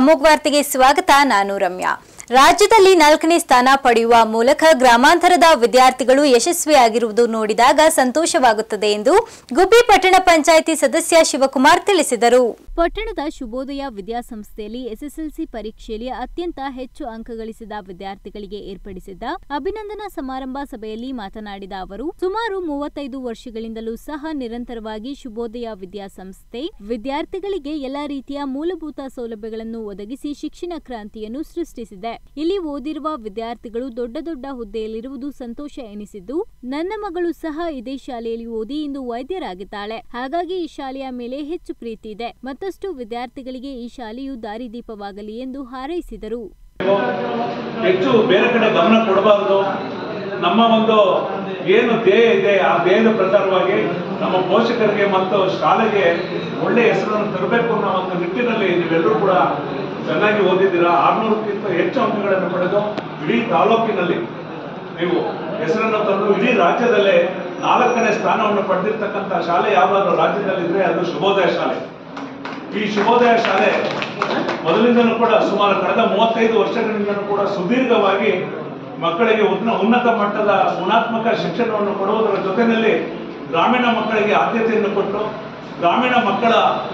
ಅಮೋಘ್ ವಾರ್ತೆಗೆ ಸ್ವಾಗತ ನಾನು ರಮ್ಯಾ ರಾಜ್ಯದಲ್ಲಿ ನಾಲ್ಕನೇ ಸ್ಥಾನ ಪಡೆಯುವ ಮೂಲಕ ಗ್ರಾಮಾಂತರದ ವಿದ್ಯಾರ್ಥಿಗಳು ಯಶಸ್ವಿಯಾಗಿರುವುದು ನೋಡಿದಾಗ ಸಂತೋಷವಾಗುತ್ತದೆ ಎಂದು ಗುಬ್ಬಿ ಪಟ್ಟಣ ಪಂಚಾಯಿತಿ ಸದಸ್ಯ ಶಿವಕುಮಾರ್ ತಿಳಿಸಿದರು ಪಟ್ಟಣದ ಶುಭೋದಯ ವಿದ್ಯಾಸಂಸ್ಥೆಯಲ್ಲಿ ಎಸ್ಎಸ್ಎಲ್ಸಿ ಪರೀಕ್ಷೆಯಲ್ಲಿ ಅತ್ಯಂತ ಹೆಚ್ಚು ಅಂಕ ಗಳಿಸಿದ ವಿದ್ಯಾರ್ಥಿಗಳಿಗೆ ಏರ್ಪಡಿಸಿದ್ದ ಅಭಿನಂದನಾ ಸಮಾರಂಭ ಸಭೆಯಲ್ಲಿ ಮಾತನಾಡಿದ ಅವರು ಸುಮಾರು ಮೂವತ್ತೈದು ವರ್ಷಗಳಿಂದಲೂ ಸಹ ನಿರಂತರವಾಗಿ ಶುಭೋದಯ ವಿದ್ಯಾಸಂಸ್ಥೆ ವಿದ್ಯಾರ್ಥಿಗಳಿಗೆ ಎಲ್ಲಾ ರೀತಿಯ ಮೂಲಭೂತ ಸೌಲಭ್ಯಗಳನ್ನು ಒದಗಿಸಿ ಶಿಕ್ಷಣ ಕ್ರಾಂತಿಯನ್ನು ಸೃಷ್ಟಿಸಿದೆ ಇಲ್ಲಿ ಓದಿರುವ ವಿದ್ಯಾರ್ಥಿಗಳು ದೊಡ್ಡ ದೊಡ್ಡ ಹುದ್ದೆಯಲ್ಲಿರುವುದು ಸಂತೋಷ ಎನಿಸಿದ್ದು ನನ್ನ ಮಗಳು ಸಹ ಇದೇ ಶಾಲೆಯಲ್ಲಿ ಓದಿ ಇಂದು ವೈದ್ಯರಾಗಿದ್ದಾಳೆ ಹಾಗಾಗಿ ಈ ಶಾಲೆಯ ಮೇಲೆ ಹೆಚ್ಚು ಪ್ರೀತಿ ಇದೆ ಮತ್ತಷ್ಟು ವಿದ್ಯಾರ್ಥಿಗಳಿಗೆ ಈ ಶಾಲೆಯು ದಾರಿದೀಪವಾಗಲಿ ಎಂದು ಹಾರೈಸಿದರು ಹೆಚ್ಚು ಬೇರೆ ಕಡೆ ಗಮನ ಕೊಡಬಾರದು ನಮ್ಮ ಒಂದು ಏನು ಧ್ಯೇಯ ಇದೆ ಆ ಧ್ಯೇಯದ ಪ್ರಕಾರವಾಗಿ ನಮ್ಮ ಪೋಷಕರಿಗೆ ಮತ್ತು ಶಾಲೆಗೆ ಒಳ್ಳೆ ಹೆಸರನ್ನು ತರಬೇಕು ಅನ್ನೋ ಒಂದು ನಿಟ್ಟಿನಲ್ಲಿ ನೀವೆಲ್ಲರೂ ಕೂಡ ಚೆನ್ನಾಗಿ ಓದಿದ್ದೀರಾ ಆರ್ನೂರಕ್ಕಿಂತ ಹೆಚ್ಚು ಅಂಕಗಳನ್ನು ಪಡೆದು ಇಡೀ ತಾಲೂಕಿನಲ್ಲಿ ನೀವು ಹೆಸರನ್ನು ತಂದು ಇಡೀ ರಾಜ್ಯದಲ್ಲೇ ನಾಲ್ಕನೇ ಸ್ಥಾನವನ್ನು ಪಡೆದಿರ್ತಕ್ಕಂಥ ಶಾಲೆ ಯಾವ್ದಾದ್ರು ರಾಜ್ಯದಲ್ಲಿದ್ರೆ ಅದು ಶುಭೋದಯ ಶಾಲೆ ಈ ಶುಭೋದಯ ಶಾಲೆ ಮೊದಲಿಂದನೂ ಕೂಡ ಸುಮಾರು ಕಳೆದ ಮೂವತ್ತೈದು ವರ್ಷಗಳಿಂದನೂ ಕೂಡ ಸುದೀರ್ಘವಾಗಿ ಮಕ್ಕಳಿಗೆ ಉನ್ನ- ಉನ್ನತ ಮಟ್ಟದ ಗುಣಾತ್ಮಕ ಶಿಕ್ಷಣವನ್ನು ಕೊಡುವುದರ ಜೊತೆಯಲ್ಲಿ ಗ್ರಾಮೀಣ ಮಕ್ಕಳಿಗೆ ಆದ್ಯತೆಯನ್ನು ಕೊಟ್ಟು ಗ್ರಾಮೀಣ ಮಕ್ಕಳ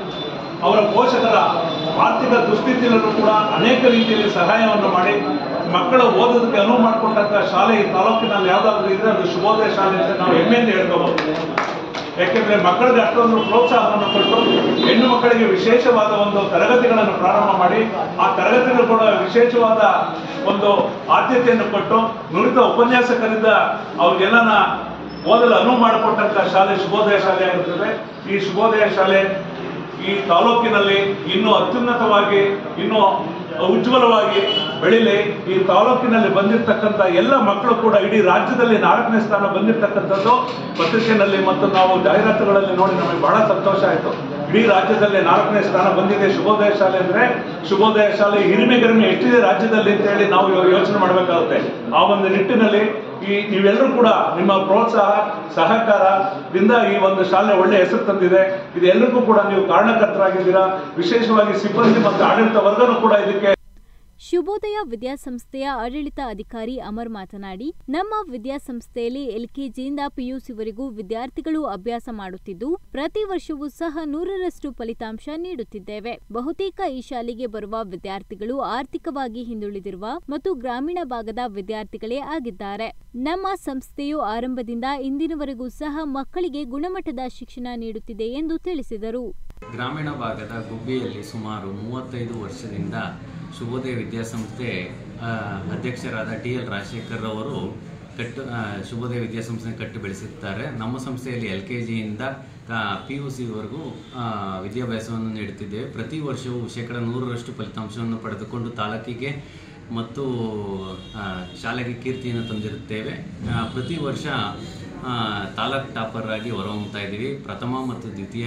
ಅವರ ಪೋಷಕರ ಆರ್ಥಿಕ ದುಸ್ಥಿತಿಯನ್ನು ಕೂಡ ಅನೇಕ ರೀತಿಯಲ್ಲಿ ಸಹಾಯವನ್ನು ಮಾಡಿ ಮಕ್ಕಳ ಓದೋದಕ್ಕೆ ಅನುವು ಮಾಡಿಕೊಂಡಂತ ಶಾಲೆ ಈ ತಾಲೂಕಿನಲ್ಲಿ ಯಾವ್ದಾದ್ರು ಇದ್ರೆ ಅದು ಶುಭೋದಯ ಶಾಲೆ ಅಂತ ನಾವು ಹೆಮ್ಮೆಯಿಂದ ಹೇಳ್ಕೋಬಹುದು ಯಾಕೆಂದ್ರೆ ಮಕ್ಕಳಿಗೆ ಅಷ್ಟೊಂದು ಪ್ರೋತ್ಸಾಹವನ್ನು ಕೊಟ್ಟು ಹೆಣ್ಣು ಮಕ್ಕಳಿಗೆ ವಿಶೇಷವಾದ ಒಂದು ತರಗತಿಗಳನ್ನು ಪ್ರಾರಂಭ ಮಾಡಿ ಆ ತರಗತಿಗಳು ಕೂಡ ವಿಶೇಷವಾದ ಒಂದು ಆದ್ಯತೆಯನ್ನು ಕೊಟ್ಟು ನುರಿತ ಉಪನ್ಯಾಸಕರಿಂದ ಅವ್ರಿಗೆಲ್ಲನ ಓದಲು ಅನುವು ಮಾಡಿಕೊಟ್ಟಂತ ಶಾಲೆ ಶುಭೋದಯ ಶಾಲೆ ಆಗಿರ್ತದೆ ಈ ಶುಭೋದಯ ಶಾಲೆ ಈ ತಾಲೂಕಿನಲ್ಲಿ ಇನ್ನೂ ಅತ್ಯುನ್ನತವಾಗಿ ಇನ್ನೂ ಉಜ್ವಲವಾಗಿ ಬೆಳಿಲಿ ಈ ತಾಲೂಕಿನಲ್ಲಿ ಬಂದಿರತಕ್ಕಂಥ ಎಲ್ಲ ಮಕ್ಕಳು ಕೂಡ ಇಡೀ ರಾಜ್ಯದಲ್ಲಿ ನಾಲ್ಕನೇ ಸ್ಥಾನ ಬಂದಿರತಕ್ಕಂಥದ್ದು ಪತ್ರಿಕೆಯಲ್ಲಿ ಮತ್ತು ನಾವು ಜಾಹೀರಾತುಗಳಲ್ಲಿ ನೋಡಿ ನಮಗೆ ಬಹಳ ಸಂತೋಷ ಆಯಿತು ಇಡೀ ರಾಜ್ಯದಲ್ಲಿ ನಾಲ್ಕನೇ ಸ್ಥಾನ ಬಂದಿದೆ ಶುಭೋದಯ ಶಾಲೆ ಅಂದ್ರೆ ಶುಭೋದಯ ಶಾಲೆ ಹಿರಿಮೆ ಗರಿಮೆ ಎಷ್ಟಿದೆ ರಾಜ್ಯದಲ್ಲಿ ಅಂತ ಹೇಳಿ ನಾವು ಇವಾಗ ಯೋಚನೆ ಮಾಡಬೇಕಾಗುತ್ತೆ ಆ ಒಂದು ನಿಟ್ಟಿನಲ್ಲಿ ಈ ನೀವೆಲ್ಲರೂ ಕೂಡ ನಿಮ್ಮ ಪ್ರೋತ್ಸಾಹ ಸಹಕಾರದಿಂದ ಈ ಒಂದು ಶಾಲೆ ಒಳ್ಳೆ ಹೆಸರು ತಂದಿದೆ ಇದು ಎಲ್ಲರಿಗೂ ಕೂಡ ನೀವು ಕಾರಣಕರ್ತರಾಗಿದ್ದೀರಾ ವಿಶೇಷವಾಗಿ ಸಿಬ್ಬಂದಿ ಮತ್ತು ಆಡಳಿತ ವರ್ಗನೂ ಕೂಡ ಇದಕ್ಕೆ ಶುಭೋದಯ ವಿದ್ಯಾಸಂಸ್ಥೆಯ ಆಡಳಿತ ಅಧಿಕಾರಿ ಅಮರ್ ಮಾತನಾಡಿ ನಮ್ಮ ವಿದ್ಯಾಸಂಸ್ಥೆಯಲ್ಲಿ ಎಲ್ಕೆಜಿಯಿಂದ ಪಿಯುಸಿವರೆಗೂ ವಿದ್ಯಾರ್ಥಿಗಳು ಅಭ್ಯಾಸ ಮಾಡುತ್ತಿದ್ದು ಪ್ರತಿ ವರ್ಷವೂ ಸಹ ನೂರರಷ್ಟು ಫಲಿತಾಂಶ ನೀಡುತ್ತಿದ್ದೇವೆ ಬಹುತೇಕ ಈ ಶಾಲೆಗೆ ಬರುವ ವಿದ್ಯಾರ್ಥಿಗಳು ಆರ್ಥಿಕವಾಗಿ ಹಿಂದುಳಿದಿರುವ ಮತ್ತು ಗ್ರಾಮೀಣ ಭಾಗದ ವಿದ್ಯಾರ್ಥಿಗಳೇ ಆಗಿದ್ದಾರೆ ನಮ್ಮ ಸಂಸ್ಥೆಯು ಆರಂಭದಿಂದ ಇಂದಿನವರೆಗೂ ಸಹ ಮಕ್ಕಳಿಗೆ ಗುಣಮಟ್ಟದ ಶಿಕ್ಷಣ ನೀಡುತ್ತಿದೆ ಎಂದು ತಿಳಿಸಿದರು ಗ್ರಾಮೀಣ ಭಾಗದ ಗುಬ್ಬಿಯಲ್ಲಿ ಸುಮಾರು ಮೂವತ್ತೈದು ವರ್ಷದಿಂದ ಶುಭೋದಯ ವಿದ್ಯಾಸಂಸ್ಥೆ ಆ, ಅಧ್ಯಕ್ಷರಾದ ಟಿ ಎಲ್ ರಾಜಶೇಖರ್ ಅವರು ಕಟ್ಟು ಆ, ಶುಭೋದಯ ವಿದ್ಯಾಸಂಸ್ಥೆ ಕಟ್ಟು ಬೆಳೆಸಿದ್ದಾರೆ ನಮ್ಮ ಸಂಸ್ಥೆಯಲ್ಲಿ ಎಲ್ ಕೆ ಜಿಯಿಂದ ಪಿ ಯು ಸಿವರೆಗೂ ವಿದ್ಯಾಭ್ಯಾಸವನ್ನು ನೀಡುತ್ತಿದ್ದೇವೆ ಪ್ರತಿ ವರ್ಷವೂ ಶೇಕಡ ನೂರರಷ್ಟು ಫಲಿತಾಂಶವನ್ನು ಪಡೆದುಕೊಂಡು ತಾಲೂಕಿಗೆ ಮತ್ತು ಆ, ಶಾಲೆಗೆ ಕೀರ್ತಿಯನ್ನು ತಂದಿರುತ್ತೇವೆ ಆ, ಪ್ರತಿ ವರ್ಷ ಆ, ತಾಲೂಕ್ ಟಾಪರ್ ಆಗಿ ಹೊರಹೊಮ್ತಾ ಇದ್ದೀವಿ ಪ್ರಥಮ ಮತ್ತು ದ್ವಿತೀಯ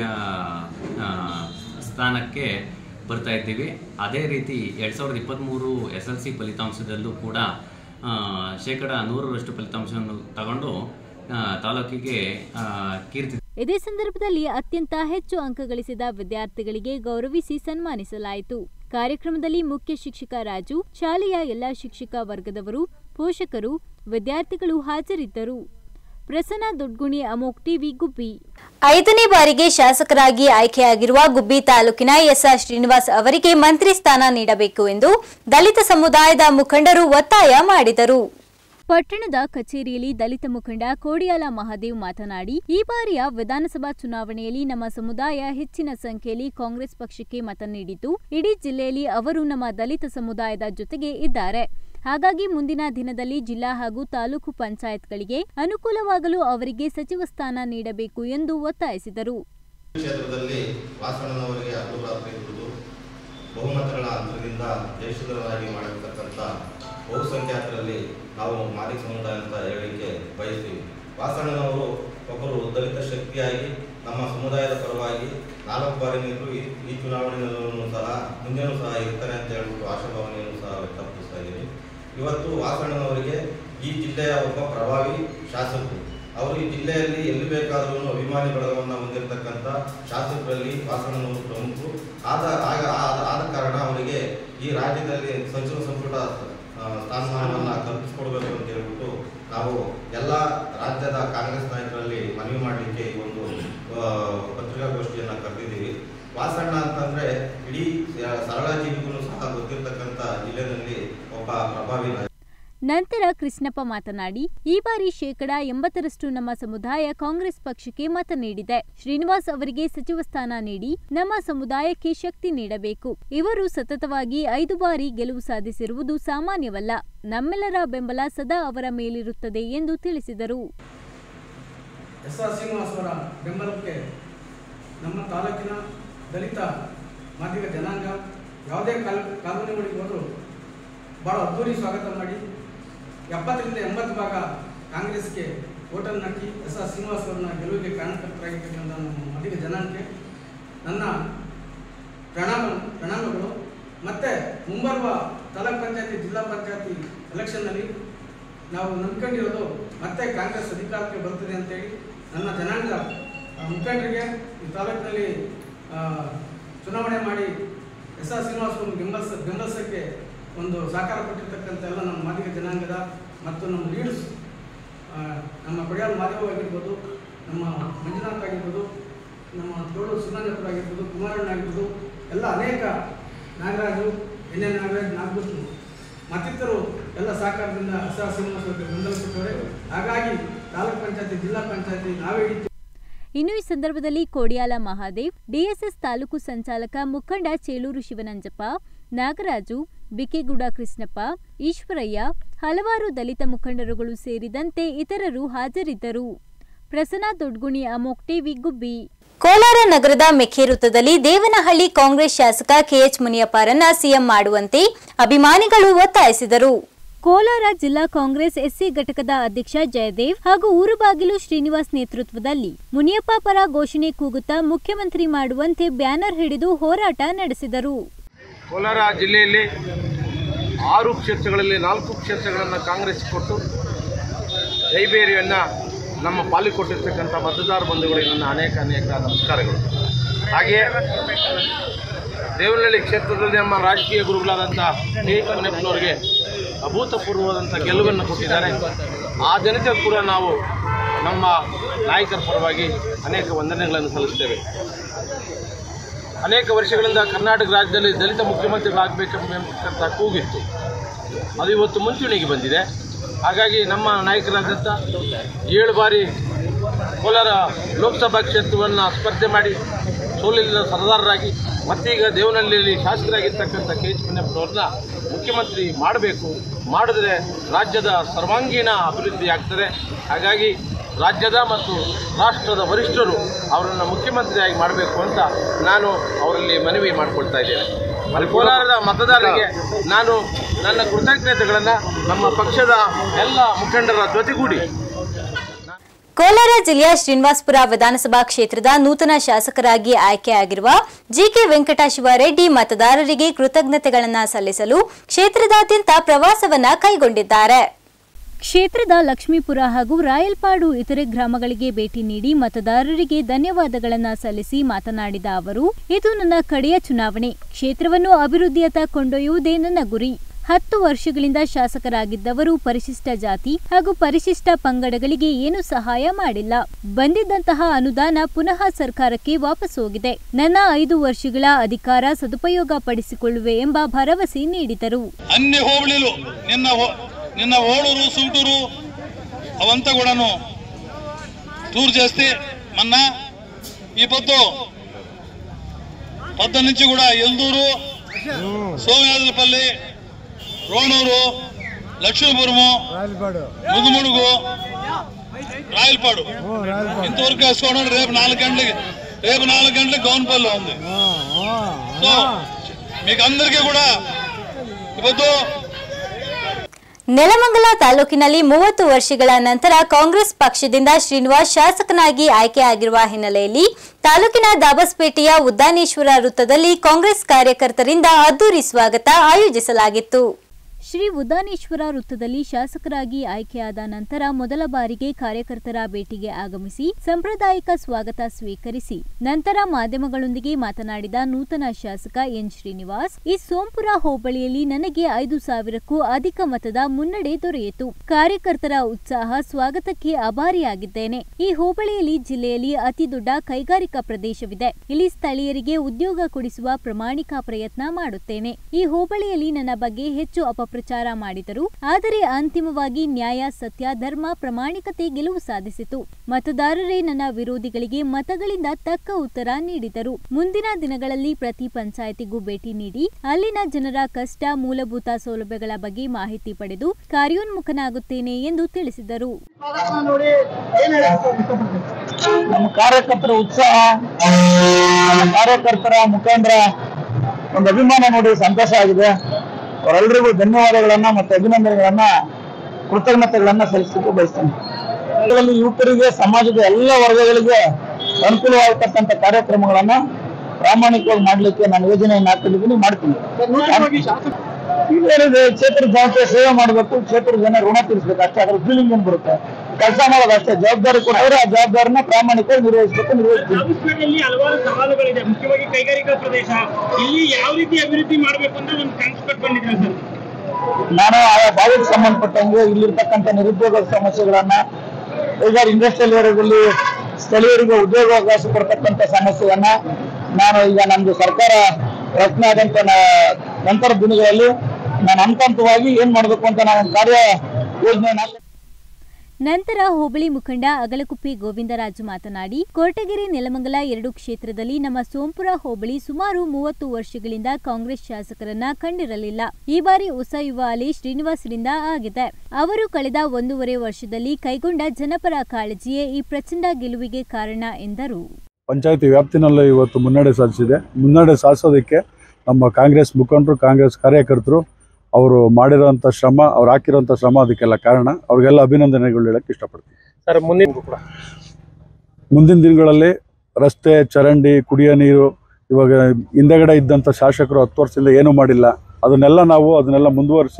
ಆ, ಸ್ಥಾನಕ್ಕೆ ಬರ್ತಾ ಇದ್ದೀವಿ ಅದೇ ರೀತಿ ಎರಡು ಸಾವಿರದ ಇಪ್ಪತ್ತ್ಮೂರು ಎಸ್ ಎಲ್ ಸಿ ಫಲಿತಾಂಶದಲ್ಲೂ ಕೂಡ ಆ, ಶೇಕಡ ನೂರರಷ್ಟು ಫಲಿತಾಂಶವನ್ನು ತಗೊಂಡು ಆ, ತಾಲೂಕಿಗೆ ಆ, ಕೀರ್ತಿ ಇದೇ ಸಂದರ್ಭದಲ್ಲಿ ಅತ್ಯಂತ ಹೆಚ್ಚು ಅಂಕ ಗಳಿಸಿದ ವಿದ್ಯಾರ್ಥಿಗಳಿಗೆ ಗೌರವಿಸಿ ಸನ್ಮಾನಿಸಲಾಯಿತು ಕಾರ್ಯಕ್ರಮದಲ್ಲಿ ಮುಖ್ಯ ಶಿಕ್ಷಕ ರಾಜು ಶಾಲೆಯ ಎಲ್ಲಾ ಶಿಕ್ಷಕ ವರ್ಗದವರು ಪೋಷಕರು ವಿದ್ಯಾರ್ಥಿಗಳು ಹಾಜರಿದ್ದರು ಪ್ರಸನ್ನ ದೊಡ್ಗುಣಿ ಅಮೋಕ್ ಟಿವಿ ಗುಬ್ಬಿ ಐದನೇ ಬಾರಿಗೆ ಶಾಸಕರಾಗಿ ಆಯ್ಕೆಯಾಗಿರುವ ಗುಬ್ಬಿ ತಾಲೂಕಿನ ಎಸ್ಆರ್ ಶ್ರೀನಿವಾಸ್ ಅವರಿಗೆ ಮಂತ್ರಿ ಸ್ಥಾನ ನೀಡಬೇಕು ಎಂದು ದಲಿತ ಸಮುದಾಯದ ಮುಖಂಡರು ಒತ್ತಾಯ ಮಾಡಿದರು ಪಟ್ಟಣದ ಕಚೇರಿಯಲ್ಲಿ ದಲಿತ ಮುಖಂಡ ಕೋಡಿಯಾಲ ಮಹಾದೇವ್ ಮಾತನಾಡಿ ಈ ಬಾರಿಯ ವಿಧಾನಸಭಾ ಚುನಾವಣೆಯಲ್ಲಿ ನಮ್ಮ ಸಮುದಾಯ ಹೆಚ್ಚಿನ ಸಂಖ್ಯೆಯಲ್ಲಿ ಕಾಂಗ್ರೆಸ್ ಪಕ್ಷಕ್ಕೆ ಮತ ನೀಡಿದ್ದು ಇಡೀ ಜಿಲ್ಲೆಯಲ್ಲಿ ಅವರು ನಮ್ಮ ದಲಿತ ಸಮುದಾಯದ ಜೊತೆಗೆ ಇದ್ದಾರೆ ಹಾಗಾಗಿ ಮುಂದಿನ ದಿನದಲ್ಲಿ ಜಿಲ್ಲಾ ಹಾಗೂ ತಾಲೂಕು ಪಂಚಾಯತ್ಗಳಿಗೆ ಅನುಕೂಲವಾಗಲು ಅವರಿಗೆ ಸಚಿವ ಸ್ಥಾನ ನೀಡಬೇಕು ಎಂದು ಒತ್ತಾಯಿಸಿದರು ಕ್ಷೇತ್ರದಲ್ಲಿ ವಾಸಣ್ಣನವರಿಗೆ ಅರ್ಧರಾತ್ರಿ ದುಡಿದು ಬಹುಮತಗಳ ಅಂತರದಿಂದ ಜಯಶೀಲರಾಗಿ ಮಾಡಿರ್ತಕ್ಕಂಥ ಬಹುಸಂಖ್ಯಾತರಲ್ಲಿ ನಾವು ಮಾಲಿಕ ಸಮುದಾಯ ಅಂತ ಹೇಳಲಿಕ್ಕೆ ಬಯಸ್ತೀವಿ ವಾಸಣ್ಣನವರು ಒಬ್ಬರು ದಲಿತ ಶಕ್ತಿಯಾಗಿ ನಮ್ಮ ಸಮುದಾಯದ ಪರವಾಗಿ ನಾಲ್ಕು ಬಾರಿ ನಿಂತು ಈ ಈ ಚುನಾವಣೆಯಲ್ಲೂ ಸಹ ಮುಂದೆನೂ ಸಹ ಇರ್ತಾರೆ ಅಂತ ಹೇಳ್ಬಿಟ್ಟು ಆಶಾಭಾವನೆಯನ್ನು ಸಹ ವ್ಯಕ್ತಪಡಿಸ್ತಾ ಇದ್ದೀವಿ ಇವತ್ತು ವಾಸಣ್ಣನವರಿಗೆ ಈ ಜಿಲ್ಲೆಯ ಒಬ್ಬ ಪ್ರಭಾವಿ ಶಾಸಕರು ಅವರು ಈ ಜಿಲ್ಲೆಯಲ್ಲಿ ಎಲ್ಲಿ ಬೇಕಾದರೂ ಅಭಿಮಾನಿ ಬಳಗವನ್ನು ಹೊಂದಿರತಕ್ಕಂಥ ಶಾಸಕರಲ್ಲಿ ವಾಸಣ್ಣನವರು ಪ್ರಮುಖರು ಆದ ಆಗ ಆದ ಆದ ಕಾರಣ ಅವರಿಗೆ ಈ ರಾಜ್ಯದಲ್ಲಿ ಸಚಿವ ಸಂಪುಟ ಆ, ಸ್ಥಾನಮಾನವನ್ನು ಕಲ್ಪಿಸಿಕೊಡ್ಬೇಕು ಅಂತ ಹೇಳ್ಬಿಟ್ಟು ನಾವು ಎಲ್ಲ ರಾಜ್ಯದ ಕಾಂಗ್ರೆಸ್ ನಾಯಕರಲ್ಲಿ ಮನವಿ ಮಾಡಲಿಕ್ಕೆ ಈ ಒಂದು ಆ, ಪತ್ರಿಕಾಗೋಷ್ಠಿಯನ್ನು ಕರೆದಿದ್ದೀವಿ ವಾಸಣ್ಣ ಅಂತಂದ್ರೆ ಇಡೀ ಆ, ಸರಳ ಜೀವಿಗೂ ಸಹ ಗೊತ್ತಿರ್ತಕ್ಕಂಥ ಜಿಲ್ಲೆಯಲ್ಲಿ ಒಬ್ಬ ಪ್ರಭಾವಿ ನಾಯಕ ನಂತರ ಕೃಷ್ಣಪ್ಪ ಮಾತನಾಡಿ ಈ ಬಾರಿ ಶೇಕಡ ಎಂಬತ್ತರಷ್ಟು ನಮ್ಮ ಸಮುದಾಯ ಕಾಂಗ್ರೆಸ್ ಪಕ್ಷಕ್ಕೆ ಮತ ನೀಡಿದೆ ಶ್ರೀನಿವಾಸ್ ಅವರಿಗೆ ಸಚಿವ ಸ್ಥಾನ ನೀಡಿ ನಮ್ಮ ಸಮುದಾಯಕ್ಕೆ ಶಕ್ತಿ ನೀಡಬೇಕು ಇವರು ಸತತವಾಗಿ ಐದು ಬಾರಿ ಗೆಲುವು ಸಾಧಿಸಿರುವುದು ಸಾಮಾನ್ಯವಲ್ಲ ನಮ್ಮೆಲ್ಲರ ಬೆಂಬಲ ಸದಾ ಅವರ ಮೇಲಿರುತ್ತದೆ ಎಂದು ತಿಳಿಸಿದರು ಎಸ್ ಆರ್ ಶ್ರೀನಿವಾಸ್ ಅವರ ಬೆಂಬಲಕ್ಕೆ ನಮ್ಮ ತಾಲೂಕಿನ ದಲಿತ ಮಾದಿಗ ಜನಾಂಗ ಯಾವುದೇ ಕಾಲ್ ಕಾಲೋನಿಗಳಿಗೆ ಹೋದರೂ ಭಾಳ ಅದ್ದೂರಿ ಸ್ವಾಗತ ಮಾಡಿ ಎಪ್ಪತ್ತರಿಂದ ಎಂಬತ್ತು ಭಾಗ ಕಾಂಗ್ರೆಸ್ಗೆ ಓಟನ್ನು ಹಾಕಿ ಎಸ್ ಆರ್ ಶ್ರೀನಿವಾಸ್ ಅವರನ್ನ ಗೆಲುವಿಗೆ ಕಾರಣಕರ್ತರಾಗಿರ್ತಕ್ಕಂಥ ನಮ್ಮ ಮಾದಿಗ ಜನಾಂಗಕ್ಕೆ ನನ್ನ ಪ್ರಣಾಮ ಪ್ರಣಾಮಗಳು ಮತ್ತು ಮುಂಬರುವ ತಾಲೂಕ್ ಪಂಚಾಯತಿ ಜಿಲ್ಲಾ ಪಂಚಾಯತಿ ಎಲೆಕ್ಷನ್ನಲ್ಲಿ ನಾವು ನಂಬ್ಕೊಂಡಿರೋದು ಮತ್ತೆ ಕಾಂಗ್ರೆಸ್ ಅಧಿಕಾರಕ್ಕೆ ಬರ್ತದೆ ಅಂತೇಳಿ ನನ್ನ ಜನಾಂಗ ಆ, ಮುಖಂಡರಿಗೆ ಈ ತಾಲೂಕಿನಲ್ಲಿ ಆ, ಚುನಾವಣೆ ಮಾಡಿ ಎಸ್ ಆರ್ ಶ್ರೀನಿವಾಸವನ್ನು ಬೆಂಬಲಿಸ ಬೆಂಬಲಿಸಕ್ಕೆ ಒಂದು ಸಹಕಾರ ಕೊಟ್ಟಿರ್ತಕ್ಕಂಥ ಎಲ್ಲ ನಮ್ಮ ಮಾದಿಗ ಜನಾಂಗದ ಮತ್ತು ನಮ್ಮ ಲೀಡರ್ಸ್ ನಮ್ಮ ಕೊಡಿಯಾಲ್ ಮಾದೇವ ಆಗಿರ್ಬೋದು ನಮ್ಮ ಮಂಜುನಾಥ್ ಆಗಿರ್ಬೋದು ನಮ್ಮ ತೋಳು ಸುಧಾನಪುರ ಆಗಿರ್ಬೋದು ಕುಮಾರಣ್ಣ ಆಗಿರ್ಬೋದು ಎಲ್ಲ ಅನೇಕ ನಾಗರಾಜು ಎನ್ ಎನ್ ನಾಗರಾಜ್ ನಾಗಭೂಷಣ್ ಮತ್ತಿತರರು ಎಲ್ಲ ಸಹಕಾರದಿಂದ ಎಸ್ ಆರ್ ಶ್ರೀನಿವಾಸ ಅವರಿಗೆ ಬೆಂಬಲ ಕೊಟ್ಟವರೆ ಹಾಗಾಗಿ ತಾಲೂಕ್ ಪಂಚಾಯತಿ ಜಿಲ್ಲಾ ಪಂಚಾಯತಿ ನಾವೇ ಇಟ್ಟು ಇನ್ನು ಈ ಸಂದರ್ಭದಲ್ಲಿ ಕೋಡಿಯಾಲ ಮಹಾದೇವ್ ಡಿಎಸ್ಎಸ್ ತಾಲೂಕು ಸಂಚಾಲಕ ಮುಖಂಡ ಚೇಳೂರು ಶಿವನಂಜಪ್ಪ ನಾಗರಾಜು ಬಿಕೆಗೂಡ ಕೃಷ್ಣಪ್ಪ ಈಶ್ವರಯ್ಯ ಹಲವಾರು ದಲಿತ ಮುಖಂಡರುಗಳು ಸೇರಿದಂತೆ ಇತರರು ಹಾಜರಿದ್ದರು ಪ್ರಸನ್ನ ದೊಡ್ಗುಣಿ ಅಮೋಕ್ ಟಿವಿ ಗುಬ್ಬಿ ಕೋಲಾರ ನಗರದ ಮೆಕ್ಕೆ ವೃತ್ತದಲ್ಲಿ ದೇವನಹಳ್ಳಿ ಕಾಂಗ್ರೆಸ್ ಶಾಸಕ ಕೆಎಚ್ ಮುನಿಯಪ್ಪರನ್ನ ಸಿಎಂ ಮಾಡುವಂತೆ ಅಭಿಮಾನಿಗಳು ಒತ್ತಾಯಿಸಿದರು ಕೋಲಾರ ಜಿಲ್ಲಾ ಕಾಂಗ್ರೆಸ್ ಎಸ್ಸಿ ಘಟಕದ ಅಧ್ಯಕ್ಷ ಜಯದೇವ್ ಹಾಗೂ ಊರುಬಾಗಿಲು ಶ್ರೀನಿವಾಸ್ ನೇತೃತ್ವದಲ್ಲಿ ಮುನಿಯಪ್ಪ ಪರ ಘೋಷಣೆ ಕೂಗುತ್ತಾ ಮುಖ್ಯಮಂತ್ರಿ ಮಾಡುವಂತೆ ಬ್ಯಾನರ್ ಹಿಡಿದು ಹೋರಾಟ ನಡೆಸಿದರು ಕೋಲಾರ ಜಿಲ್ಲೆಯಲ್ಲಿ ಆರು ಕ್ಷೇತ್ರಗಳಲ್ಲಿ ನಾಲ್ಕು ಕ್ಷೇತ್ರಗಳನ್ನು ಕಾಂಗ್ರೆಸ್ ಕೊಟ್ಟು ಜೈಬೇರಿಯನ್ನು ನಮ್ಮ ಪಾಲಿಗೆ ಕೊಟ್ಟಿರ್ತಕ್ಕಂಥ ಮತದಾರ ಬಂಧುಗಳಿಗೆ ನನ್ನ ಅನೇಕ ಅನೇಕ ನಮಸ್ಕಾರಗಳು ಹಾಗೆಯೇ ದೇವನಹಳ್ಳಿ ಕ್ಷೇತ್ರದಲ್ಲಿ ನಮ್ಮ ರಾಜಕೀಯ ಗುರುಗಳಾದಂಥ ಡಿ ಕಮನೆಪ್ಪನವರಿಗೆ ಅಭೂತಪೂರ್ವವಾದಂಥ ಗೆಲುವನ್ನು ಕೊಟ್ಟಿದ್ದಾರೆ ಆ ಜನತೆ ಕೂಡ ನಾವು ನಮ್ಮ ನಾಯಕರ ಪರವಾಗಿ ಅನೇಕ ವಂದನೆಗಳನ್ನು ಸಲ್ಲಿಸ್ತೇವೆ ಅನೇಕ ವರ್ಷಗಳಿಂದ ಕರ್ನಾಟಕ ರಾಜ್ಯದಲ್ಲಿ ದಲಿತ ಮುಖ್ಯಮಂತ್ರಿಗಳಾಗಬೇಕೆಂಬಂತ ಕೂಗಿತ್ತು ಅದು ಇವತ್ತು ಮುಂಚೂಣಿಗೆ ಬಂದಿದೆ ಹಾಗಾಗಿ ನಮ್ಮ ನಾಯಕರಾದಂಥ ಏಳು ಬಾರಿ ಕೋಲಾರ ಲೋಕಸಭಾ ಕ್ಷೇತ್ರವನ್ನು ಸ್ಪರ್ಧೆ ಮಾಡಿ ಸೋಲಿಲ್ಲದ ಸರದಾರರಾಗಿ ಮತ್ತೀಗ ದೇವನಹಳ್ಳಿಯಲ್ಲಿ ಶಾಸಕರಾಗಿರ್ತಕ್ಕಂಥ ಕೆ ಎಚ್ ಮುನಿಯಪ್ಪನವ್ರನ್ನ ಮುಖ್ಯಮಂತ್ರಿ ಮಾಡಬೇಕು ಮಾಡಿದ್ರೆ ರಾಜ್ಯದ ಸರ್ವಾಂಗೀಣ ಅಭಿವೃದ್ಧಿ ಆಗ್ತದೆ ಹಾಗಾಗಿ ರಾಜ್ಯದ ಮತ್ತು ರಾಷ್ಟ್ರದ ವರಿಷ್ಠರು ಅವರನ್ನು ಮುಖ್ಯಮಂತ್ರಿಯಾಗಿ ಮಾಡಬೇಕು ಅಂತ ನಾನು ಅವರಲ್ಲಿ ಮನವಿ ಮಾಡಿಕೊಳ್ತಾ ಇದ್ದೇನೆ మరి ಕೋಲಾರದ ಮತದಾರರಿಗೆ ನಾನು ನನ್ನ ಕೃತಜ್ಞತೆಗಳನ್ನು ನಮ್ಮ ಪಕ್ಷದ ಎಲ್ಲ ಮುಖಂಡರ ಜೊತೆಗೂಡಿ ಕೋಲಾರ ಜಿಲ್ಲೆಯ ಶ್ರೀನಿವಾಸಪುರ ವಿಧಾನಸಭಾ ಕ್ಷೇತ್ರದ ನೂತನ ಶಾಸಕರಾಗಿ ಆಯ್ಕೆಯಾಗಿರುವ ಜಿಕೆ ವೆಂಕಟಶಿವರೆಡ್ಡಿ ಮತದಾರರಿಗೆ ಕೃತಜ್ಞತೆಗಳನ್ನು ಸಲ್ಲಿಸಲು ಕ್ಷೇತ್ರದಾದ್ಯಂತ ಪ್ರವಾಸವನ್ನ ಕೈಗೊಂಡಿದ್ದಾರೆ ಕ್ಷೇತ್ರದ ಲಕ್ಷ್ಮೀಪುರ ಹಾಗೂ ರಾಯಲ್ಪಾಡು ಇತರೆ ಗ್ರಾಮಗಳಿಗೆ ಭೇಟಿ ನೀಡಿ ಮತದಾರರಿಗೆ ಧನ್ಯವಾದಗಳನ್ನು ಸಲ್ಲಿಸಿ ಮಾತನಾಡಿದ ಅವರು ಇದು ನನ್ನ ಕಡೆಯ ಚುನಾವಣೆ ಕ್ಷೇತ್ರವನ್ನು ಅಭಿವೃದ್ಧಿಯತ್ತ ಕೊಂಡೊಯ್ಯುವುದೇ ನನ್ನ ಗುರಿ ಹತ್ತು ವರ್ಷಗಳಿಂದ ಶಾಸಕರಾಗಿದ್ದವರು ಪರಿಶಿಷ್ಟ ಜಾತಿ ಹಾಗೂ ಪರಿಶಿಷ್ಟ ಪಂಗಡಗಳಿಗೆ ಏನು ಸಹಾಯ ಮಾಡಿಲ್ಲ ಬಂದಿದ್ದಂತಹ ಅನುದಾನ ಪುನಃ ಸರ್ಕಾರಕ್ಕೆ ವಾಪಸ್ ಹೋಗಿದೆ ನನ್ನ ಐದು ವರ್ಷಗಳ ಅಧಿಕಾರ ಸದುಪಯೋಗ ಪಡಿಸಿಕೊಳ್ಳುವೆ ಎಂಬ ಭರವಸೆ ನೀಡಿದರು అన్ని హోబళీలు నిన్న హో- నిన్న ఓడూరు సూటూరు అవంతా కూడాను టూర్ చేస్తే మొన్న ఈ పొద్దు పొద్దు నుంచి కూడా ఎల్దూరు సోమయాజులపల్లి రోణూరు లక్ష్మీపురము ముదుముడుగు రాయలపాడు ఇంతవరకు వేసుకోవడం రేపు నాలుగు గంటలకి రేపు నాలుగు గంటలకు గౌన్పల్లి ఉంది సో మీకు అందరికీ కూడా ಇವತ್ತು ನೆಲಮಂಗಲ ತಾಲೂಕಿನಲ್ಲಿ ಮೂವತ್ತು ವರ್ಷಗಳ ನಂತರ ಕಾಂಗ್ರೆಸ್ ಪಕ್ಷದಿಂದ ಶ್ರೀನಿವಾಸ್ ಶಾಸಕನಾಗಿ ಆಯ್ಕೆಯಾಗಿರುವ ಹಿನ್ನೆಲೆಯಲ್ಲಿ ತಾಲೂಕಿನ ದಾಬಸ್ಪೇಟೆಯ ಉದ್ದಾನೇಶ್ವರ ವೃತ್ತದಲ್ಲಿ ಕಾಂಗ್ರೆಸ್ ಕಾರ್ಯಕರ್ತರಿಂದ ಅದ್ದೂರಿ ಸ್ವಾಗತ ಆಯೋಜಿಸಲಾಗಿತ್ತು ಶ್ರೀ ಉದ್ದಾನೇಶ್ವರ ವೃತ್ತದಲ್ಲಿ ಶಾಸಕರಾಗಿ ಆಯ್ಕೆಯಾದ ನಂತರ ಮೊದಲ ಬಾರಿಗೆ ಕಾರ್ಯಕರ್ತರ ಭೇಟಿಗೆ ಆಗಮಿಸಿ ಸಾಂಪ್ರದಾಯಿಕ ಸ್ವಾಗತ ಸ್ವೀಕರಿಸಿ ನಂತರ ಮಾಧ್ಯಮಗಳೊಂದಿಗೆ ಮಾತನಾಡಿದ ನೂತನ ಶಾಸಕ ಎನ್ ಶ್ರೀನಿವಾಸ್ ಈ ಸೋಂಪುರ ಹೋಬಳಿಯಲ್ಲಿ ನನಗೆ ಐದು ಸಾವಿರಕ್ಕೂ ಅಧಿಕ ಮತದ ಮುನ್ನಡೆ ದೊರೆಯಿತು ಕಾರ್ಯಕರ್ತರ ಉತ್ಸಾಹ ಸ್ವಾಗತಕ್ಕೆ ಅಭಾರಿಯಾಗಿದ್ದೇನೆ ಈ ಹೋಬಳಿಯಲ್ಲಿ ಜಿಲ್ಲೆಯಲ್ಲಿ ಅತಿ ದೊಡ್ಡ ಕೈಗಾರಿಕಾ ಪ್ರದೇಶವಿದೆ ಇಲ್ಲಿ ಸ್ಥಳೀಯರಿಗೆ ಉದ್ಯೋಗ ಕೊಡಿಸುವ ಪ್ರಾಮಾಣಿಕ ಪ್ರಯತ್ನ ಮಾಡುತ್ತೇನೆ ಈ ಹೋಬಳಿಯಲ್ಲಿ ನನ್ನ ಬಗ್ಗೆ ಹೆಚ್ಚು ಅಪಪ್ರಚಾರ ಮಾಡಿದರು ಆದರೆ ಅಂತಿಮವಾಗಿ ನ್ಯಾಯ ಸತ್ಯ ಧರ್ಮ ಪ್ರಾಮಾಣಿಕತೆ ಗೆಲುವು ಸಾಧಿಸಿತು ಮತದಾರರೇ ನನ್ನ ವಿರೋಧಿಗಳಿಗೆ ಮತಗಳಿಂದ ತಕ್ಕ ಉತ್ತರ ನೀಡಿದರು ಮುಂದಿನ ದಿನಗಳಲ್ಲಿ ಪ್ರತಿ ಪಂಚಾಯತಿಗೂ ಭೇಟಿ ನೀಡಿ ಅಲ್ಲಿನ ಜನರ ಕಷ್ಟ ಮೂಲಭೂತ ಸೌಲಭ್ಯಗಳ ಬಗ್ಗೆ ಮಾಹಿತಿ ಪಡೆದು ಕಾರ್ಯೋನ್ಮುಖನಾಗುತ್ತೇನೆ ಎಂದು ತಿಳಿಸಿದರು ನಮ್ಮ ಕಾರ್ಯಕರ್ತರ ಉತ್ಸಾಹ ನಮ್ಮ ಕಾರ್ಯಕರ್ತರ ಮುಖಾಂತರ ಒಂದು ಅಭಿಮಾನ ನೋಡಿ ಸಂತೋಷ ಆಗಿದೆ ಅವರೆಲ್ಲರಿಗೂ ಧನ್ಯವಾದಗಳನ್ನ ಮತ್ತು ಅಭಿನಂದನೆಗಳನ್ನ ಕೃತಜ್ಞತೆಗಳನ್ನ ಸಲ್ಲಿಸಲಿಕ್ಕೆ ಬಯಸ್ತೇನೆ ಇದರಲ್ಲಿ ಯುವಕರಿಗೆ ಸಮಾಜದ ಎಲ್ಲ ವರ್ಗಗಳಿಗೆ ಅನುಕೂಲವಾಗತಕ್ಕಂಥ ಕಾರ್ಯಕ್ರಮಗಳನ್ನ ಪ್ರಾಮಾಣಿಕವಾಗಿ ಮಾಡ್ಲಿಕ್ಕೆ ನಾನು ಯೋಜನೆಯನ್ನು ಹಾಕೊಂಡಿದ್ದೀನಿ ಮಾಡ್ತೀನಿ ಇದೇನಿದೆ ಕ್ಷೇತ್ರದ ಜನತೆ ಸೇವೆ ಮಾಡಬೇಕು ಕ್ಷೇತ್ರದ ಜನ ಋಣ ತೀರಿಸಬೇಕು ಅಷ್ಟೇ ಅದ್ರ ಫೀಲಿಂಗ್ ಏನ್ ಬರುತ್ತೆ ಕೆಲಸ ಮಾಡೋದು ಅಷ್ಟೇ ಜವಾಬ್ದಾರಿ ಕೊಟ್ಟರೆ ಆ ಜವಾಬ್ದಾರಿನ ಪ್ರಾಮಾಣಿಕವಾಗಿ ನಿರ್ವಹಿಸಬೇಕು ನಿರ್ವಹಿಸ್ತೀನಿ ರಾಮಸ್ಪೇಟೆಯಲ್ಲಿ ಹಲವಾರು ಸವಾಲುಗಳಿದೆ ಮುಖ್ಯವಾಗಿ ಕೈಗಾರಿಕಾ ಪ್ರದೇಶ ಇಲ್ಲಿ ಯಾವ ರೀತಿ ಅಭಿವೃದ್ಧಿ ಮಾಡಬೇಕು ಅಂತ ಒಂದು ಕನ್ಸೆಪ್ಟ್ ಬಂದಿದೆ ಸರ್ ನಾನು ಆಯಾ ಭಾಗಕ್ಕೆ ಸಂಬಂಧಪಟ್ಟಂಗೆ ಇಲ್ಲಿರ್ತಕ್ಕಂಥ ನಿರುದ್ಯೋಗ ಸಮಸ್ಯೆಗಳನ್ನ ಈಗ ಇಂಡಸ್ಟ್ರಿಯಲ್ ಏರಿಯಾದಲ್ಲಿ ಸ್ಥಳೀಯರಿಗೆ ಉದ್ಯೋಗಾವಕಾಶ ಕೊಡ್ತಕ್ಕಂಥ ಸಮಸ್ಯೆಯನ್ನ ನಾನು ಈಗ ನಮ್ದು ಸರ್ಕಾರ ರಚನೆ ಆದಂತ ನ- ನಂತರ ದಿನಗಳಲ್ಲಿ ನಾನು ಹಂತ ಹಂತವಾಗಿ ಏನ್ ಮಾಡ್ಬೇಕು ಅಂತ ನಾನು ಒಂದು ಕಾರ್ಯ ಯೋಜನೆ ನಂತರ ಹೋಬಳಿ ಮುಖಂಡ ಅಗಲಕುಪ್ಪಿ ಗೋವಿಂದರಾಜು ಮಾತನಾಡಿ ಕೋಟಗೆರೆ ನೆಲಮಂಗಲ ಎರಡು ಕ್ಷೇತ್ರದಲ್ಲಿ ನಮ್ಮ ಸೋಂಪುರ ಹೋಬಳಿ ಸುಮಾರು ಮೂವತ್ತು ವರ್ಷಗಳಿಂದ ಕಾಂಗ್ರೆಸ್ ಶಾಸಕರನ್ನ ಕಂಡಿರಲಿಲ್ಲ ಈ ಬಾರಿ ಹೊಸ ಯುವ ಅಲಿ ಶ್ರೀನಿವಾಸರಿಂದ ಆಗಿದೆ ಅವರು ಕಳೆದ ಒಂದೂವರೆ ವರ್ಷದಲ್ಲಿ ಕೈಗೊಂಡ ಜನಪರ ಕಾಳಜಿಯೇ ಈ ಪ್ರಚಂಡ ಗೆಲುವಿಗೆ ಕಾರಣ ಎಂದರು ಪಂಚಾಯತಿ ವ್ಯಾಪ್ತಿನಲ್ಲೇ ಇವತ್ತು ಮುನ್ನಡೆ ಸಾಧಿಸಿದೆ ಮುನ್ನಡೆ ಸಾಧಿಸೋದಕ್ಕೆ ನಮ್ಮ ಕಾಂಗ್ರೆಸ್ ಮುಖಂಡರು ಕಾಂಗ್ರೆಸ್ ಕಾರ್ಯಕರ್ತರು ಅವರು ಮಾಡಿರೋಂಥ ಶ್ರಮ ಅವ್ರು ಹಾಕಿರೋಂಥ ಶ್ರಮ ಅದಕ್ಕೆಲ್ಲ ಕಾರಣ ಅವ್ರಿಗೆಲ್ಲ ಅಭಿನಂದನೆಗಳು ಹೇಳಕ್ಕೆ ಇಷ್ಟಪಡ್ತೀನಿ ಸರ್ ಮುಂದಿನ ಕೂಡ ಮುಂದಿನ ದಿನಗಳಲ್ಲಿ ರಸ್ತೆ ಚರಂಡಿ ಕುಡಿಯೋ ನೀರು ಇವಾಗ ಹಿಂದೆಗಡೆ ಇದ್ದಂಥ ಶಾಸಕರು ಹತ್ತು ವರ್ಷದಿಂದ ಏನೂ ಮಾಡಿಲ್ಲ ಅದನ್ನೆಲ್ಲ ನಾವು ಅದನ್ನೆಲ್ಲ ಮುಂದುವರಿಸಿ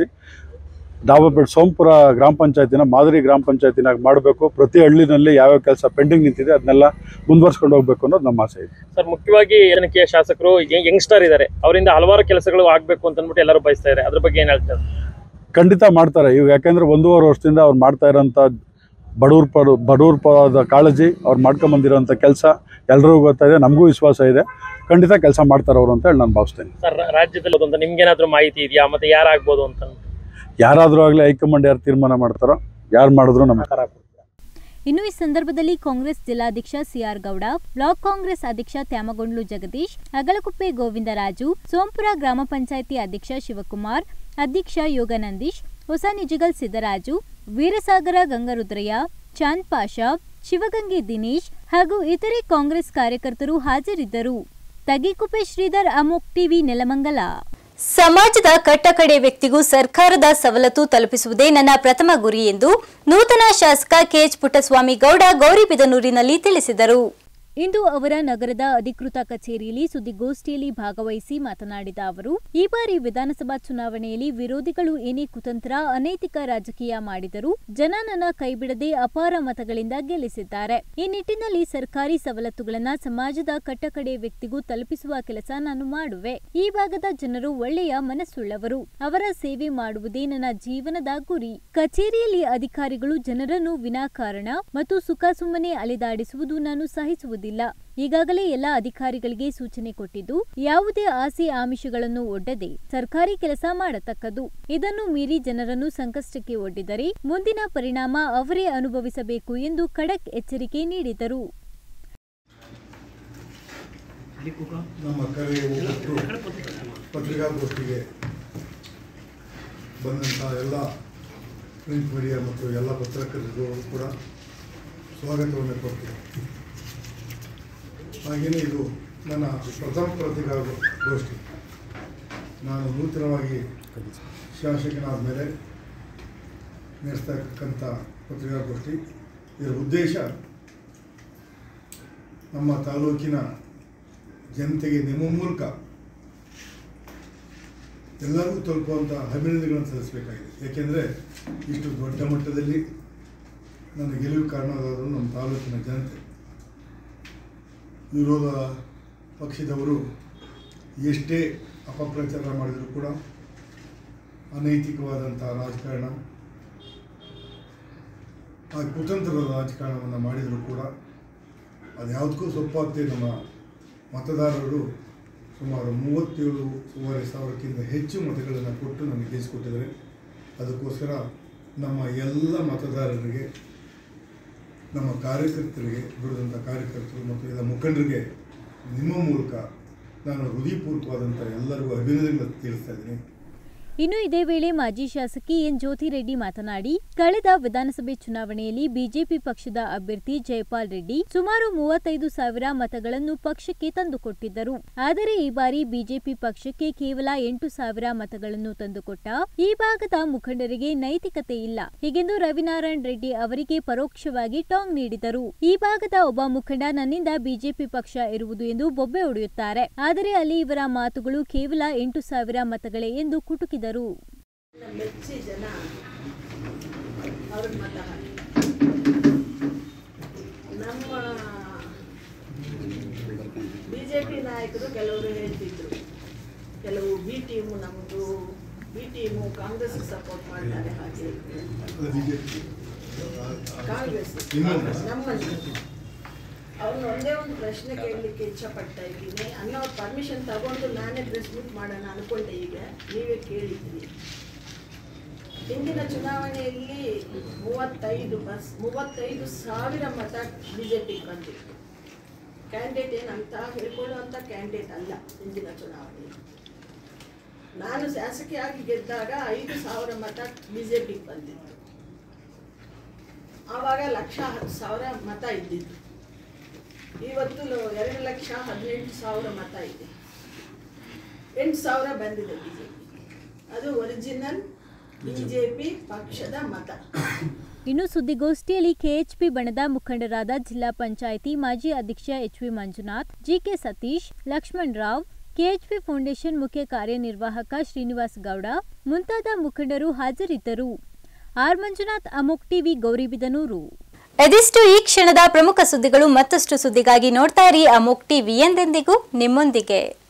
ದಾಬಾಪೇಟೆ ಸೋಂಪುರ ಗ್ರಾಮ ಪಂಚಾಯತಿನ ಮಾದರಿ ಗ್ರಾಮ ಪಂಚಾಯತಿನಾಗ ಮಾಡಬೇಕು ಪ್ರತಿ ಹಳ್ಳಿನಲ್ಲಿ ಯಾವ್ಯಾವ ಕೆಲಸ ಪೆಂಡಿಂಗ್ ನಿಂತಿದೆ ಅದನ್ನೆಲ್ಲ ಮುಂದುವರ್ಸ್ಕೊಂಡು ಹೋಗ್ಬೇಕು ಅನ್ನೋದು ನಮ್ಮ ಆಸೆ ಇದೆ ಸರ್ ಮುಖ್ಯವಾಗಿ ಜನಕ್ಕೆ ಶಾಸಕರು ಯಂಗ್ಸ್ಟರ್ ಇದ್ದಾರೆ ಅವರಿಂದ ಹಲವಾರು ಕೆಲಸಗಳು ಆಗ್ಬೇಕು ಅಂತ ಅಂದ್ಬಿಟ್ಟು ಎಲ್ಲರೂ ಬಯಸ್ತಾ ಇದ್ದಾರೆ ಅದ್ರ ಬಗ್ಗೆ ಏನ್ ಹೇಳ್ತಾರೆ ಖಂಡಿತ ಮಾಡ್ತಾರೆ ಇವಾಗ ಯಾಕೆಂದ್ರೆ ಒಂದೂವರೆ ವರ್ಷದಿಂದ ಅವ್ರು ಮಾಡ್ತಾ ಇರೋಂಥ ಬಡವ್ರ ಪರ ಬಡವ್ರ ಪರದ ಕಾಳಜಿ ಅವ್ರು ಮಾಡ್ಕೊಂಬಂದಿರೋಂಥ ಕೆಲಸ ಎಲ್ರಿಗೂ ಗೊತ್ತಾಯಿದೆ ನಮಗೂ ವಿಶ್ವಾಸ ಇದೆ ಖಂಡಿತ ಕೆಲಸ ಮಾಡ್ತಾರೆ ಅವರು ಅಂತ ಹೇಳಿ ನಾನು ಭಾವಿಸ್ತೇನೆ ಸರ್ ರಾಜ್ಯದಲ್ಲಿ ಅಂತ ನಿಮ್ಗೇನಾದ್ರೂ ಮಾಹಿತಿ ಇದೆಯಾ ಮತ್ತೆ ಯಾರಾಗ್ಬೋದು ಅಂತ ಯಾರಾದರೂ ಆಗಲಿ ಹೈಕಮಾಂಡ್ ಯಾರು ತೀರ್ಮಾನ ಮಾಡ್ತಾರೋ ಯಾರು ಮಾಡಿದ್ರು ನಮಗೆ ಇನ್ನು ಈ ಸಂದರ್ಭದಲ್ಲಿ ಕಾಂಗ್ರೆಸ್ ಜಿಲ್ಲಾಧ್ಯಕ್ಷ ಸಿಆರ್ ಗೌಡ ಬ್ಲಾಕ್ ಕಾಂಗ್ರೆಸ್ ಅಧ್ಯಕ್ಷ ತ್ಯಾಮಗೊಂಡ್ಲು ಜಗದೀಶ್ ಅಗಳಕುಪ್ಪೆ ಗೋವಿಂದರಾಜು ಸೋಂಪುರ ಗ್ರಾಮ ಪಂಚಾಯಿತಿ ಅಧ್ಯಕ್ಷ ಶಿವಕುಮಾರ್ ಅಧ್ಯಕ್ಷ ಯೋಗನಂದೀಶ್ ಹೊಸ ನಿಜಿಗಲ್ ಸಿದ್ದರಾಜು ವೀರಸಾಗರ ಗಂಗರುದ್ರಯ್ಯ ಚಾಂದ್ ಪಾಷಾ ಶಿವಗಂಗೆ ದಿನೇಶ್ ಹಾಗೂ ಇತರೆ ಕಾಂಗ್ರೆಸ್ ಕಾರ್ಯಕರ್ತರು ಹಾಜರಿದ್ದರು ತಗಿಕುಪ್ಪೆ ಶ್ರೀಧರ್ ಅಮೋಕ್ ಟಿವಿ ನೆಲಮಂಗಲ ಸಮಾಜದ ಕಟ್ಟಕಡೆ ವ್ಯಕ್ತಿಗೂ ಸರ್ಕಾರದ ಸವಲತ್ತು ತಲುಪಿಸುವುದೇ ನನ್ನ ಪ್ರಥಮ ಗುರಿ ಎಂದು ನೂತನ ಶಾಸಕ ಕೆಎಚ್ ಪುಟ್ಟಸ್ವಾಮಿ ಗೌಡ ಗೌರಿಬಿದನೂರಿನಲ್ಲಿ ತಿಳಿಸಿದರು ಇಂದು ಅವರ ನಗರದ ಅಧಿಕೃತ ಕಚೇರಿಯಲ್ಲಿ ಸುದ್ದಿಗೋಷ್ಠಿಯಲ್ಲಿ ಭಾಗವಹಿಸಿ ಮಾತನಾಡಿದ ಅವರು ಈ ಬಾರಿ ವಿಧಾನಸಭಾ ಚುನಾವಣೆಯಲ್ಲಿ ವಿರೋಧಿಗಳು ಏನೇ ಕುತಂತ್ರ ಅನೈತಿಕ ರಾಜಕೀಯ ಮಾಡಿದರೂ ಜನ ನನ್ನ ಕೈಬಿಡದೆ ಅಪಾರ ಮತಗಳಿಂದ ಗೆಲ್ಲಿಸಿದ್ದಾರೆ ಈ ನಿಟ್ಟಿನಲ್ಲಿ ಸರ್ಕಾರಿ ಸವಲತ್ತುಗಳನ್ನ ಸಮಾಜದ ಕಟ್ಟಕಡೆ ವ್ಯಕ್ತಿಗೂ ತಲುಪಿಸುವ ಕೆಲಸ ನಾನು ಮಾಡುವೆ ಈ ಭಾಗದ ಜನರು ಒಳ್ಳೆಯ ಮನಸ್ಸುಳ್ಳವರು ಅವರ ಸೇವೆ ಮಾಡುವುದೇ ನನ್ನ ಜೀವನದ ಗುರಿ ಕಚೇರಿಯಲ್ಲಿ ಅಧಿಕಾರಿಗಳು ಜನರನ್ನು ವಿನಾಕಾರಣ ಮತ್ತು ಸುಖ ಸುಮ್ಮನೆ ಅಲೆದಾಡಿಸುವುದು ನಾನು ಸಹಿಸುವುದಿಲ್ಲ ಈಗಾಗಲೇ ಎಲ್ಲ ಅಧಿಕಾರಿಗಳಿಗೆ ಸೂಚನೆ ಕೊಟ್ಟಿದ್ದು ಯಾವುದೇ ಆಸೆ ಆಮಿಷಗಳನ್ನು ಒಡ್ಡದೆ ಸರ್ಕಾರಿ ಕೆಲಸ ಮಾಡತಕ್ಕದ್ದು ಇದನ್ನು ಮೀರಿ ಜನರನ್ನು ಸಂಕಷ್ಟಕ್ಕೆ ಒಡ್ಡಿದರೆ ಮುಂದಿನ ಪರಿಣಾಮ ಅವರೇ ಅನುಭವಿಸಬೇಕು ಎಂದು ಖಡಕ್ ಎಚ್ಚರಿಕೆ ನೀಡಿದರು ನಮ್ಮ ಕರೆಗೆ ಒಟ್ಟು ಪತ್ರಿಕಾಗೋಷ್ಠಿಗೆ ಬಂದಂಥ ಎಲ್ಲ ಪ್ರಿಂಟ್ ಮೀಡಿಯಾ ಮತ್ತು ಎಲ್ಲ ಪತ್ರಕರ್ತರಿಗೂ ಕೂಡ ಸ್ವಾಗತವನ್ನು ಕೊಡ್ತೀನಿ ಹಾಗೆಯೇ ಇದು ನನ್ನ ಪ್ರಥಮ ಪತ್ರಿಕಾಗೋಷ್ಠಿ ನಾನು ನೂತನವಾಗಿ ಶಾಸಕನಾದ ಮೇಲೆ ನಡೆಸ್ತಕ್ಕಂಥ ಪತ್ರಿಕಾಗೋಷ್ಠಿ ಇದರ ಉದ್ದೇಶ ನಮ್ಮ ತಾಲೂಕಿನ ಜನತೆಗೆ ನಿಮ್ಮ ಮೂಲಕ ಎಲ್ಲರಿಗೂ ತಲುಪುವಂಥ ಅಭಿನಂದನೆಗಳನ್ನು ಸಲ್ಲಿಸಬೇಕಾಗಿದೆ ಏಕೆಂದರೆ ಇಷ್ಟು ದೊಡ್ಡ ಮಟ್ಟದಲ್ಲಿ ನನ್ನ ಗೆಲುವು ಕಾರಣವಾದವರು ನಮ್ಮ ತಾಲೂಕಿನ ಜನತೆ ವಿರೋಧ ಪಕ್ಷದವರು ಎಷ್ಟೇ ಅಪಪ್ರಚಾರ ಮಾಡಿದರೂ ಕೂಡ ಅನೈತಿಕವಾದಂಥ ರಾಜಕಾರಣ ಆ ಕುತಂತ್ರದ ರಾಜಕಾರಣವನ್ನು ಮಾಡಿದರೂ ಕೂಡ ಅದು ಯಾವುದಕ್ಕೂ ಸೊಪ್ಪಾಗದೆ ನಮ್ಮ ಮತದಾರರು ಸುಮಾರು ಮೂವತ್ತೇಳು ಸುಮಾರು ಸಾವಿರಕ್ಕಿಂತ ಹೆಚ್ಚು ಮತಗಳನ್ನು ಕೊಟ್ಟು ನಮಗೆ ಗೆಲ್ಲಿಸಿಕೊಟ್ಟಿದ್ದಾರೆ ಅದಕ್ಕೋಸ್ಕರ ನಮ್ಮ ಎಲ್ಲ ಮತದಾರರಿಗೆ ನಮ್ಮ ಕಾರ್ಯಕರ್ತರಿಗೆ ದುಡಿದಂಥ ಕಾರ್ಯಕರ್ತರು ಮತ್ತು ಎಲ್ಲ ಮುಖಂಡರಿಗೆ ನಿಮ್ಮ ಮೂಲಕ ನಾನು ಹೃದಯಪೂರ್ವಕವಾದಂಥ ಎಲ್ಲರಿಗೂ ಅಭಿನಂದನೆಗಳನ್ನು ತಿಳಿಸ್ತಾ ಇದ್ದೀನಿ ಇನ್ನು ಇದೇ ವೇಳೆ ಮಾಜಿ ಶಾಸಕಿ ಎನ್ ಜ್ಯೋತಿ ರೆಡ್ಡಿ ಮಾತನಾಡಿ ಕಳೆದ ವಿಧಾನಸಭೆ ಚುನಾವಣೆಯಲ್ಲಿ ಬಿಜೆಪಿ ಪಕ್ಷದ ಅಭ್ಯರ್ಥಿ ಜಯಪಾಲ್ ರೆಡ್ಡಿ ಸುಮಾರು ಮೂವತ್ತೈದು ಸಾವಿರ ಮತಗಳನ್ನು ಪಕ್ಷಕ್ಕೆ ತಂದುಕೊಟ್ಟಿದ್ದರು ಆದರೆ ಈ ಬಾರಿ ಬಿಜೆಪಿ ಪಕ್ಷಕ್ಕೆ ಕೇವಲ ಎಂಟು ಸಾವಿರ ಮತಗಳನ್ನು ತಂದುಕೊಟ್ಟ ಈ ಭಾಗದ ಮುಖಂಡರಿಗೆ ನೈತಿಕತೆ ಇಲ್ಲ ಹೀಗೆಂದು ರವಿನಾರಾಯಣ್ ರೆಡ್ಡಿ ಅವರಿಗೆ ಪರೋಕ್ಷವಾಗಿ ಟಾಂಗ್ ನೀಡಿದರು ಈ ಭಾಗದ ಒಬ್ಬ ಮುಖಂಡ ನನ್ನಿಂದ ಬಿಜೆಪಿ ಪಕ್ಷ ಇರುವುದು ಎಂದು ಬೊಬ್ಬೆ ಹೊಡೆಯುತ್ತಾರೆ ಆದರೆ ಅಲ್ಲಿ ಇವರ ಮಾತುಗಳು ಕೇವಲ ಎಂಟು ಸಾವಿರ ಮತಗಳೇ ಎಂದು ಕುಟುಕಿದರು ಮೆಚ್ಚಿ ಜನ ಅವ್ರಿಗೆ ಮತ ಹಾಕಿ ನಮ್ಮ ಬಿ ಜೆ ಪಿ ನಾಯಕರು ಕೆಲವರು ಹೇಳ್ತಿದ್ರು ಕೆಲವು ಬಿ ಟೀಮು ನಮ್ಮದು ಬಿ ಟೀಮು ಕಾಂಗ್ರೆಸ್ಗೆ ಸಪೋರ್ಟ್ ಮಾಡ್ತಾರೆ ಹಾಗೆ ಅದು ಬಿಜೆಪಿ ಕಾಂಗ್ರೆಸ್ ಇನ್ನೊಂದು. ನಮ್ಮಲ್ಲಿ ಅವ್ರನ್ನ ಒಂದೇ ಒಂದು ಪ್ರಶ್ನೆ ಕೇಳಲಿಕ್ಕೆ ಇಚ್ಛಪಡ್ತಾ ಇದ್ದೀನಿ ಅನ್ನೋ ಪರ್ಮಿಷನ್ ತಗೊಂಡು ನಾನೇ ಪ್ರೆಸ್ ಮೀಟ್ ಮಾಡೋಣ ಅನ್ಕೊಂಡೆ ಈಗ ನೀವೇ ಕೇಳಿದ್ರಿ ಹಿಂದಿನ ಚುನಾವಣೆಯಲ್ಲಿ ಮೂವತ್ತೈದು ಬಸ್ ಮೂವತ್ತೈದು ಸಾವಿರ ಮತ ಬಿ ಜೆ ಪಿಗೆ ಬಂದಿತ್ತು ಕ್ಯಾಂಡಿಡೇಟ್ ಏನಂತ ಹೇಳ್ಕೊಳ್ಳುವಂಥ ಕ್ಯಾಂಡಿಡೇಟ್ ಅಲ್ಲ ಹಿಂದಿನ ಚುನಾವಣೆಯಲ್ಲಿ ನಾನು ಶಾಸಕಿಯಾಗಿ ಗೆದ್ದಾಗ ಐದು ಸಾವಿರ ಮತ ಬಿ ಜೆ ಪಿಗೆ ಬಂದಿತ್ತು ಆವಾಗ ಲಕ್ಷ ಹತ್ತು ಸಾವಿರ ಮತ ಇದ್ದಿತ್ತು ಇವತ್ತು ಲ- ಎರಡು ಲಕ್ಷ ಹದಿನೆಂಟು ಸಾವಿರ ಮತ ಇದೆ ಎಂಟು ಸಾವಿರ ಬಂದಿದೆ ಬಿ ಜೆ ಪಿ ಅದು ಒರಿಜಿನಲ್ ಬಿ ಜೆ ಪಿ ಪಕ್ಷದ ಮತ ಇನ್ನು ಸುದ್ದಿಗೋಷ್ಠಿಯಲ್ಲಿ ಕೆಎಚ್ಪಿ ಬಣದ ಮುಖಂಡರಾದ ಜಿಲ್ಲಾ ಪಂಚಾಯಿತಿ ಮಾಜಿ ಅಧ್ಯಕ್ಷ HV Manjunath GK Satish Lakshman Rao KHP foundation ಮುಖ್ಯ ಕಾರ್ಯನಿರ್ವಾಹಕ ಶ್ರೀನಿವಾಸ್ ಗೌಡ ಮುಂತಾದ ಮುಖಂಡರು ಹಾಜರಿದ್ದರು ಆರ್ ಮಂಜುನಾಥ್ ಅಮೋಕ್ ಟಿವಿ ಗೌರಿಬಿದನೂರು ಇದಿಷ್ಟು ಈ ಕ್ಷಣದ ಪ್ರಮುಖ ಸುದ್ದಿಗಳು ಮತ್ತಷ್ಟು ಸುದ್ದಿಗಾಗಿ ನೋಡ್ತಾ ಇರಿ ಅಮೋಕ್ ಟಿವಿ ಎಂದೆಂದಿಗೂ ನಿಮ್ಮೊಂದಿಗೆ